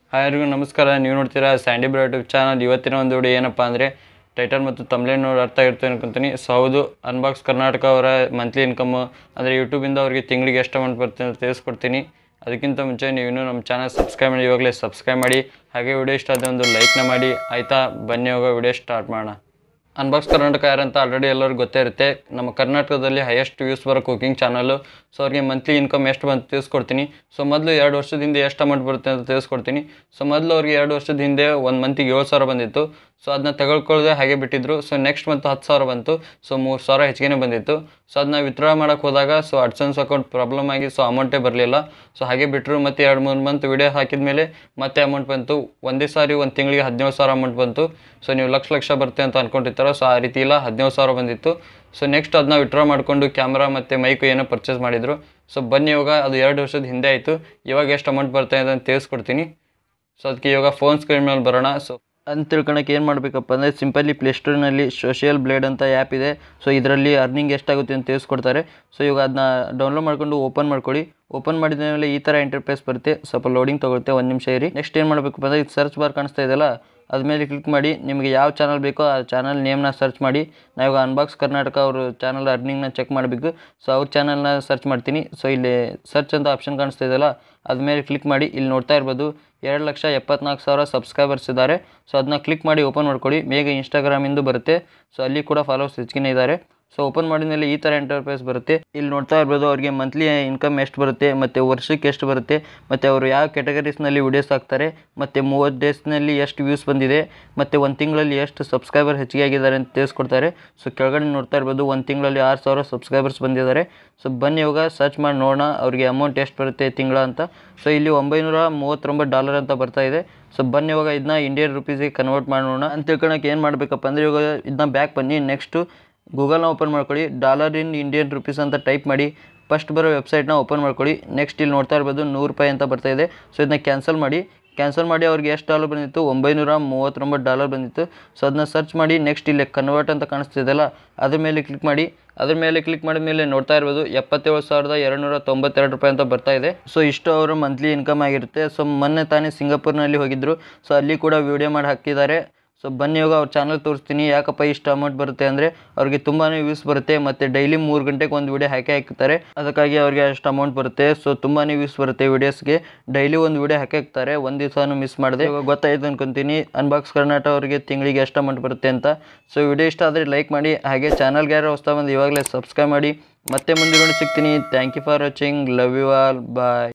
ಹಾಯರಿಗೂ ನಮಸ್ಕಾರ ನೀವು ನೋಡ್ತೀರಾ ಸ್ಯಾಂಡಿ ಬ್ರೋ ಯೂಟ್ಯೂಬ್ ಚಾನಲ್ ಇವತ್ತಿನ ಒಂದು ವಿಡಿಯೋ ಏನಪ್ಪ ಅಂದರೆ ಟೈಟಲ್ ಮತ್ತು ತಮ್ಲೇನ್ ನೋಡಿ ಅರ್ಥ ಆಗಿರ್ತದೆ ಅನ್ಕೊಂತೀನಿ ಸೊ ಹೌದು ಅನ್ಬಾಕ್ಸ್ ಕರ್ನಾಟಕ ಅವರ ಮಂತ್ಲಿ ಇನ್ಕಮ್ ಅಂದರೆ ಯೂಟ್ಯೂಬಿಂದ ಅವರಿಗೆ ತಿಂಗಳಿಗೆ ಎಷ್ಟು ಅಮೌಂಟ್ ಬರುತ್ತೆ ಅಂತ ತಿಳಿಸ್ಕೊಡ್ತೀನಿ ಅದಕ್ಕಿಂತ ಮುಂಚೆ ನೀವು ಇನ್ನೂ ನಮ್ಮ ಚಾನಲ್ ಸಬ್ಸ್ಕ್ರೈಬ್ ಮಾಡಿ ಇವಾಗಲೇ ಸಬ್ಸ್ಕ್ರೈಬ್ ಮಾಡಿ ಹಾಗೆ ವಿಡಿಯೋ ಇಷ್ಟ ಆದರೆ ಒಂದು ಲೈಕ್ನ ಮಾಡಿ ಆಯಿತಾ ಬನ್ನಿ ಹೋಗೋ ವಿಡಿಯೋ ಸ್ಟಾರ್ಟ್ ಮಾಡೋಣ ಅನ್ಬಾಕ್ಸ್ ಕರ್ನಾಟಕ ಯಾರಂತ ಆಲ್ರೆಡಿ ಎಲ್ಲರಿಗೂ ಗೊತ್ತೇ ಇರುತ್ತೆ ನಮ್ಮ ಕರ್ನಾಟಕದಲ್ಲಿ ಹೈಯೆಸ್ಟ್ ವ್ಯೂಸ್ ಬರೋ ಕುಕಿಂಗ್ ಚಾನಲು ಸೊ ಅವ್ರಿಗೆ ಮಂತ್ಲಿ ಇನ್ಕಮ್ ಎಷ್ಟು ಬಂತು ತಿಳಿಸ್ಕೊಡ್ತೀನಿ ಸೊ ಮೊದಲು ಎರಡು ವರ್ಷದ ಹಿಂದೆ ಎಷ್ಟು ಅಮೌಂಟ್ ಬರುತ್ತೆ ಅಂತ ತಿಳಿಸ್ಕೊಡ್ತೀನಿ ಸೊ ಮೊದಲು ಅವ್ರಿಗೆ ಎರಡು ವರ್ಷದ ಹಿಂದೆ ಒಂದು ಮಂತಿಗೆ ಏಳು ಸಾವಿರ ಬಂದಿತ್ತು ಸೊ ಅದನ್ನ ತಗೊಳ್ಕೊಳ್ಳದೆ ಹಾಗೆ ಬಿಟ್ಟಿದ್ರು ಸೊ ನೆಕ್ಸ್ಟ್ ಮಂತ್ ಹತ್ತು ಸಾವಿರ ಬಂತು ಸೊ ಮೂರು ಸಾವಿರ ಹೆಚ್ಚಿಗೆ ಬಂದಿತ್ತು ಸೊ ಅದನ್ನ ವಿತ್ಡ್ರಾ ಮಾಡೋಕ್ಕೆ ಹೋದಾಗ ಸೊ ಅಡ್ಸನ್ಸ್ ಅಕೌಂಟ್ ಪ್ರಾಬ್ಲಮ್ ಆಗಿ ಸೊ ಅಮೌಂಟೇ ಬರಲಿಲ್ಲ ಸೊ ಹಾಗೆ ಬಿಟ್ಟರು ಮತ್ತೆ ಎರಡು ಮೂರು ಮಂತ್ ವಿಡಿಯೋ ಹಾಕಿದ ಮೇಲೆ ಮತ್ತೆ ಅಮೌಂಟ್ ಬಂತು ಒಂದೇ ಸಾರಿ ಒಂದು ತಿಂಗಳಿಗೆ ಹದಿನೇಳು ಸಾವಿರ ಅಮೌಂಟ್ ಬಂತು ಸೊ ನೀವು ಲಕ್ಷ ಲಕ್ಷ ಬರುತ್ತೆ ಅಂತ ಅನ್ಕೊಂಡಿರ್ತಾರೋ ಸೊ ಆ ರೀತಿ ಇಲ್ಲ ಹದಿನೇಳು ಸಾವಿರ ಬಂದಿತ್ತು ಸೊ ನೆಕ್ಸ್ಟ್ ಅದನ್ನ ವಿತ್ಡ್ರಾ ಮಾಡಿಕೊಂಡು ಕ್ಯಾಮ್ರಾ ಮತ್ತು ಮೈಕ್ ಏನೋ ಪರ್ಚೇಸ್ ಮಾಡಿದರು ಸೊ ಬನ್ನಿ ಇವಾಗ ಅದು ಎರಡು ವರ್ಷದ ಹಿಂದೆ ಆಯಿತು ಇವಾಗ ಎಷ್ಟು ಅಮೌಂಟ್ ಬರ್ತಾ ಇದೆ ಅಂತ ತಿಳಿಸ್ಕೊಡ್ತೀನಿ ಸೊ ಅದಕ್ಕೆ ಇವಾಗ ಫೋನ್ ಸ್ಕ್ರೀನ್ ಮೇಲೆ ಬರೋಣ ಸೊ ಅಂತ ತಿಳ್ಕೊಳಕ್ಕೆ ಏನು ಮಾಡಬೇಕಪ್ಪ ಅಂದರೆ ಸಿಂಪಲಿ ಪ್ಲೇಸ್ಟೋರ್ನಲ್ಲಿ ಸೋಷಿಯಲ್ ಬ್ಲೇಡ್ ಅಂತ ಆ್ಯಪ್ ಇದೆ ಸೊ ಇದರಲ್ಲಿ ಅರ್ನಿಂಗ್ ಎಷ್ಟಾಗುತ್ತೆ ಅಂತ ತಿಳಿಸ್ಕೊಡ್ತಾರೆ ಸೊ ಇವಾಗ ಅದನ್ನ ಡೌನ್ಲೋಡ್ ಮಾಡ್ಕೊಂಡು ಓಪನ್ ಮಾಡ್ಕೊಳ್ಳಿ ಓಪನ್ ಮಾಡಿದ ಮೇಲೆ ಈ ಥರ ಇಂಟರ್ಫೇಸ್ ಬರುತ್ತೆ ಸ್ವಲ್ಪ ಲೋಡಿಂಗ್ ತೊಗೊಳುತ್ತೆ ಒಂದು ನಿಮಿಷ ಇರಿ ನೆಕ್ಸ್ಟ್ ಏನು ಮಾಡಬೇಕಪ್ಪ ಅಂದರೆ ಇದು ಸರ್ಚ್ ಬಾರ್ ಕಾಣಿಸ್ತಾ ಇದೆಯಲ್ಲ ಅದ್ಮೇಲೆ ಕ್ಲಿಕ್ ಮಾಡಿ ನಿಮಗೆ ಯಾವ ಚಾನಲ್ ಬೇಕೋ ಆ ಚಾನಲ್ ನೇಮ್ನ ಸರ್ಚ್ ಮಾಡಿ ನಾವು ಇವಾಗ ಅನ್ಬಾಕ್ಸ್ ಕರ್ನಾಟಕ ಅವರು ಚಾನಲ್ ಅರ್ನಿಂಗ್ನ ಚೆಕ್ ಮಾಡಬೇಕು ಸೊ ಅವ್ರ ಚಾನಲ್ನ ಸರ್ಚ್ ಮಾಡ್ತೀನಿ ಸೊ ಇಲ್ಲಿ ಸರ್ಚ್ ಅಂತ ಆಪ್ಷನ್ ಕಾಣಿಸ್ತಾ ಇದೆಯಲ್ಲ ಅದ್ಮೇಲೆ ಕ್ಲಿಕ್ ಮಾಡಿ ಇಲ್ಲಿ ನೋಡ್ತಾ ಇರ್ಬೋದು ಎರಡು ಲಕ್ಷ ಎಪ್ಪತ್ನಾಲ್ಕು ಸಾವಿರ ಸಬ್ಸ್ಕ್ರೈಬರ್ಸ್ ಇದ್ದಾರೆ ಸೊ ಅದನ್ನ ಕ್ಲಿಕ್ ಮಾಡಿ ಓಪನ್ ಮಾಡ್ಕೊಳ್ಳಿ ಬೇಗ ಇನ್ಸ್ಟಾಗ್ರಾಮಿಂದು ಬರುತ್ತೆ ಸೊ ಅಲ್ಲಿ ಕೂಡ ಫಾಲೋವರ್ಸ್ ಹೆಚ್ಚಿಗೆ ಇದ್ದಾರೆ ಸೊ ಓಪನ್ ಮಾಡಿದ ಮೇಲೆ ಈ ಥರ ಇಂಟರ್ಫೇಸ್ ಬರುತ್ತೆ ಇಲ್ಲಿ ನೋಡ್ತಾ ಇರ್ಬೋದು ಅವ್ರಿಗೆ ಮಂತ್ಲಿ ಇನ್ಕಮ್ ಎಷ್ಟು ಬರುತ್ತೆ ಮತ್ತು ವರ್ಷಕ್ಕೆ ಎಷ್ಟು ಬರುತ್ತೆ ಮತ್ತು ಅವರು ಯಾವ ಕ್ಯಾಟಗರೀಸ್ನಲ್ಲಿ ವಿಡಿಯೋಸ್ ಹಾಕ್ತಾರೆ ಮತ್ತು ಮೂವತ್ತು ಡೇಸ್ನಲ್ಲಿ ಎಷ್ಟು ವ್ಯೂಸ್ ಬಂದಿದೆ ಮತ್ತು ಒಂದು ತಿಂಗಳಲ್ಲಿ ಎಷ್ಟು ಸಬ್ಸ್ಕ್ರೈಬರ್ ಹೆಚ್ಚಿಗೆ ಆಗಿದ್ದಾರೆ ಅಂತ ತಿಳಿಸ್ಕೊಡ್ತಾರೆ ಸೊ ಕೆಳಗಡೆ ನೋಡ್ತಾ ಇರ್ಬೋದು ಒಂದು ತಿಂಗಳಲ್ಲಿ ಆರು ಸಾವಿರ ಸಬ್ಸ್ಕ್ರೈಬರ್ಸ್ ಬಂದಿದ್ದಾರೆ ಸೊ ಬನ್ನಿ ಇವಾಗ ಸರ್ಚ್ ಮಾಡಿ ನೋಡೋಣ ಅವ್ರಿಗೆ ಅಮೌಂಟ್ ಎಷ್ಟು ಬರುತ್ತೆ ತಿಂಗಳ ಅಂತ ಸೊ ಇಲ್ಲಿ ಒಂಬೈನೂರ ಮೂವತ್ತೊಂಬತ್ತು ಡಾಲರ್ ಅಂತ ಬರ್ತಾ ಇದೆ ಸೊ ಬನ್ನಿ ಇವಾಗ ಇದನ್ನ ಇಂಡಿಯನ್ ರುಪೀಸಿಗೆ ಕನ್ವರ್ಟ್ ಮಾಡೋಣ ಅಂತ ತಿಳ್ಕೊಳಕ್ಕೆ ಏನು ಮಾಡಬೇಕಪ್ಪ ಅಂದರೆ ಇವಾಗ ಇದನ್ನ ಬ್ಯಾಕ್ ಬನ್ನಿ ನೆಕ್ಸ್ಟು ಗೂಗಲ್ನ ಓಪನ್ ಮಾಡ್ಕೊಳ್ಳಿ ಡಾಲರ್ ಇನ್ ಇಂಡಿಯನ್ ರುಪೀಸ್ ಅಂತ ಟೈಪ್ ಮಾಡಿ ಫಸ್ಟ್ ಬರೋ ವೆಬ್ಸೈಟ್ನ ಓಪನ್ ಮಾಡ್ಕೊಳ್ಳಿ ನೆಕ್ಸ್ಟ್ ಇಲ್ಲಿ ನೋಡ್ತಾ ಇರ್ಬೋದು ನೂರು ರೂಪಾಯಿ ಅಂತ ಬರ್ತಾ ಇದೆ ಸೊ ಇದನ್ನ ಕ್ಯಾನ್ಸಲ್ ಮಾಡಿ ಕ್ಯಾನ್ಸಲ್ ಮಾಡಿ ಅವ್ರಿಗೆ ಎಷ್ಟು ಡಾಲರ್ ಬಂದಿತ್ತು ಒಂಬೈನೂರ ಮೂವತ್ತೊಂಬತ್ತು ಡಾಲರ್ ಬಂದಿತ್ತು ಸೊ ಅದನ್ನ ಸರ್ಚ್ ಮಾಡಿ ನೆಕ್ಸ್ಟ್ ಇಲ್ಲಿ ಕನ್ವರ್ಟ್ ಅಂತ ಕಾಣಿಸ್ತಿದೆಯಲ್ಲ ಅದ್ರ ಮೇಲೆ ಕ್ಲಿಕ್ ಮಾಡಿ ಅದ್ರ ಮೇಲೆ ಕ್ಲಿಕ್ ಮಾಡಿದ ಮೇಲೆ ನೋಡ್ತಾ ಇರ್ಬೋದು ಎಪ್ಪತ್ತೇಳು ಸಾವಿರದ ಎರಡುನೂರ ತೊಂಬತ್ತೆರಡು ರೂಪಾಯಿ ಅಂತ ಬರ್ತಾ ಇದೆ ಸೊ ಇಷ್ಟು ಅವರು ಮಂತ್ಲಿ ಇನ್ಕಮ್ ಆಗಿರುತ್ತೆ ಸೊ ಮೊನ್ನೆ ತಾನೇ ಸಿಂಗಾಪುರ್ನಲ್ಲಿ ಹೋಗಿದ್ರು ಸೊ ಅಲ್ಲಿ ಕೂಡ ವಿಡಿಯೋ ಮಾಡಿ ಹಾಕಿದ್ದಾರೆ ಸೊ ಬನ್ನಿ ಇವಾಗ ಅವ್ರ ಚಾನಲ್ ತೋರಿಸ್ತೀನಿ ಯಾಕಪ್ಪ ಇಷ್ಟು ಅಮೌಂಟ್ ಬರುತ್ತೆ ಅಂದರೆ ಅವ್ರಿಗೆ ತುಂಬಾ ವ್ಯೂಸ್ ಬರುತ್ತೆ ಮತ್ತು ಡೈಲಿ ಮೂರು ಗಂಟೆಗೆ ಒಂದು ವಿಡಿಯೋ ಹಾಕಿ ಹಾಕ್ತಾರೆ ಅದಕ್ಕಾಗಿ ಅವ್ರಿಗೆ ಅಷ್ಟು ಅಮೌಂಟ್ ಬರುತ್ತೆ ಸೊ ತುಂಬಾ ವ್ಯೂಸ್ ಬರುತ್ತೆ ವಿಡಿಯೋಸ್ಗೆ ಡೈಲಿ ಒಂದು ವಿಡಿಯೋ ಹಾಕಿ ಹಾಕ್ತಾರೆ ಒಂದು ದಿವಸನೂ ಮಿಸ್ ಮಾಡಿದೆ ಇವಾಗ ಗೊತ್ತಾಯ್ತು ಅನ್ಕೊಂತೀನಿ ಅನ್ಬಾಕ್ಸ್ ಕರ್ನಾಟಕ ಅವರಿಗೆ ತಿಂಗಳಿಗೆ ಎಷ್ಟು ಅಮೌಂಟ್ ಬರುತ್ತೆ ಅಂತ ಸೊ ವಿಡಿಯೋ ಇಷ್ಟ ಆದರೆ ಲೈಕ್ ಮಾಡಿ ಹಾಗೆ ಚಾನಲ್ಗೆ ಯಾರು ಹೊಸ್ತಾ ಬಂದು ಇವಾಗಲೇ ಸಬ್ಸ್ಕ್ರೈಬ್ ಮಾಡಿ ಮತ್ತೆ ಮುಂದೆ ಸಿಗ್ತೀನಿ thank you for watching love you all bye